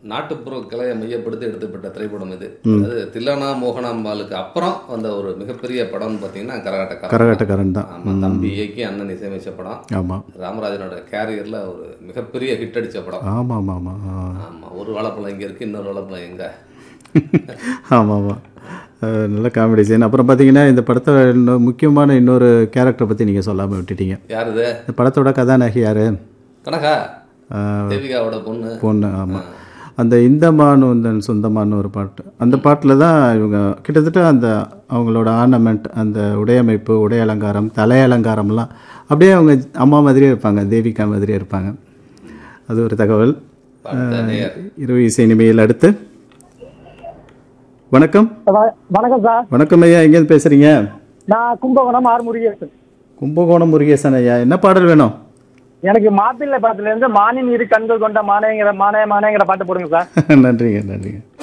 நாட்டுப்புற கலையை மையப்படுத்தி எடுத்துப்பட்ட திரைப்படம் இது அது தில்லனா மோகனாம்பாளுக்கு அப்புறம் வந்த ஒரு மிகப்பெரிய படம்னு பார்த்தீங்கன்னா கரகாட்டக்காரன் கரகாட்டக்காரன் தான் ஆமா தம்பி இயக்கி அண்ணன் இசையமைச்ச படம் ஆமாம் ராமராஜனோட கேரியர்ல ஒரு மிகப்பெரிய ஹிட் அடிச்ச படம் ஆமாம் ஆமாம் ஆமாம் ஆமா ஒரு வாழைப்பழம் இங்க இருக்கு இன்னொரு வாழைப்பழம் எங்க ஆமாம் ஆமாம் அஹ் நல்ல காமெடி சீன் அப்புறம் பார்த்தீங்கன்னா இந்த படத்தை இன்னும் முக்கியமான இன்னொரு கேரக்டரை பற்றி நீங்கள் சொல்லாமல் விட்டுட்டீங்க யார் இது இந்த படத்தோட கதாநாயகி யார் கனகா தேவிகாவோட பொண்ணு பொண்ணு ஆமாம் அந்த இந்த மானுந்தன் சொந்தமான்னு ஒரு பாட்டு அந்த பாட்டில் தான் இவங்க கிட்டத்தட்ட அந்த அவங்களோட ஆர்னமெண்ட் அந்த உடையமைப்பு உடை அலங்காரம் தலை அலங்காரம்லாம் அப்படியே அவங்க அம்மா மாதிரியே இருப்பாங்க தேவிகா மாதிரியே இருப்பாங்க அது ஒரு தகவல் அடுத்த நேயர் இரவு இசை நிமையில் அடுத்து வணக்கம் வ- வணக்கம் சார் வணக்கம் ஐயா எங்கேருந்து பேசுகிறீங்க நான் கும்பகோணம் ஆறு முருகேசன் கும்பகோணம் முருகேசன் ஐயா என்ன பாடல் வேணும் எனக்கு மாப்பிள்ளை படத்துல இருந்து மானின் இரு கண்கள் கொண்ட மானேங்கிற மானே மானேங்கிற பாட்டு போடுங்க சார் நன்றிங்க நன்றிங்க